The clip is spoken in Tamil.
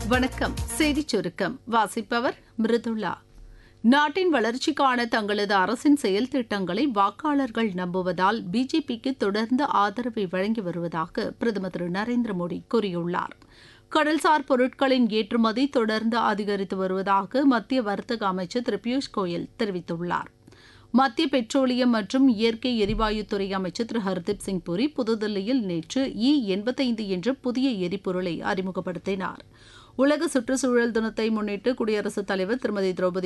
வணக்கம் செய்திச் சுருக்கம் வாசிப்பவர் மிருதுளா நாட்டின் வளர்ச்சிக்கான தங்களது அரசின் செயல் திட்டங்களை வாக்காளர்கள் நம்புவதால் பிஜேபிக்கு தொடர்ந்து ஆதரவை வழங்கி வருவதாக பிரதமர் திரு நரேந்திர மோடி கூறியுள்ளார் கடல்சார் பொருட்களின் ஏற்றுமதி தொடர்ந்து அதிகரித்து வருவதாக மத்திய வர்த்தக அமைச்சர் திரு பியூஷ் கோயல் தெரிவித்துள்ளார் மத்திய பெட்ரோலியம் மற்றும் இயற்கை எரிவாயுத்துறை அமைச்சர் திரு ஹர்தீப் சிங் புரி புதுதில்லியில் நேற்று இ எண்பத்தைந்து என்ற புதிய எரிபொருளை அறிமுகப்படுத்தினார் உலக சுற்றுச்சூழல் தினத்தை முன்னிட்டு குடியரசுத் தலைவர் திருமதி திரௌபதி